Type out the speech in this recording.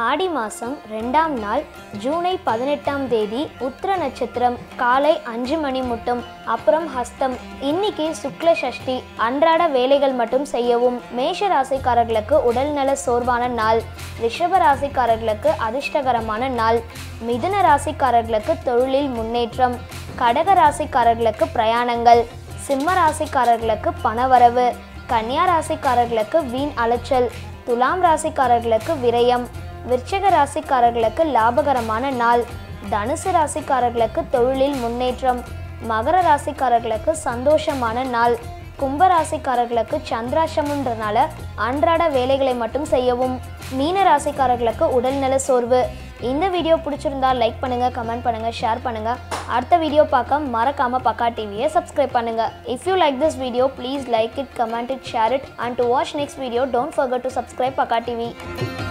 ஆடி மாதம் ரெண்டாம் நாள் ஜூனை பதினெட்டாம் தேதி உத்திர நட்சத்திரம் காலை அஞ்சு மணி மட்டும் அப்புறம் ஹஸ்தம் இன்னைக்கு சுக்ல சஷ்டி அன்றாட வேலைகள் மட்டும் செய்யவும் மேஷ ராசிக்காரர்களுக்கு உடல்நல சோர்வான நாள் ரிஷப ராசிக்காரர்களுக்கு அதிர்ஷ்டகரமான நாள் மிதுன ராசிக்காரர்களுக்கு தொழிலில் முன்னேற்றம் கடக ராசிக்காரர்களுக்கு பிரயாணங்கள் சிம்ம ராசிக்காரர்களுக்கு பணவரவு கன்னியா ராசிக்காரர்களுக்கு வீண் அலைச்சல் துலாம் ராசிக்காரர்களுக்கு விரயம் விருச்சிக ராசிக்காரர்களுக்கு லாபகரமான நாள் தனுசு ராசிக்காரர்களுக்கு தொழிலில் முன்னேற்றம் மகர ராசிக்காரர்களுக்கு சந்தோஷமான நாள் கும்ப ராசிக்காரர்களுக்கு சந்திராசமன்றனால அன்றாட வேலைகளை மட்டும் செய்யவும் மீன ராசிக்காரர்களுக்கு உடல்நல சோர்வு இந்த வீடியோ பிடிச்சிருந்தா லைக் பண்ணுங்க கமெண்ட் பண்ணுங்க ஷேர் பண்ணுங்க அடுத்த வீடியோ பார்க்க மறக்காம பக்கா டிவியை சப்ஸ்கிரைப் பண்ணுங்க if you like this video please like it comment it share it and to watch next video don't forget to subscribe Pakka TV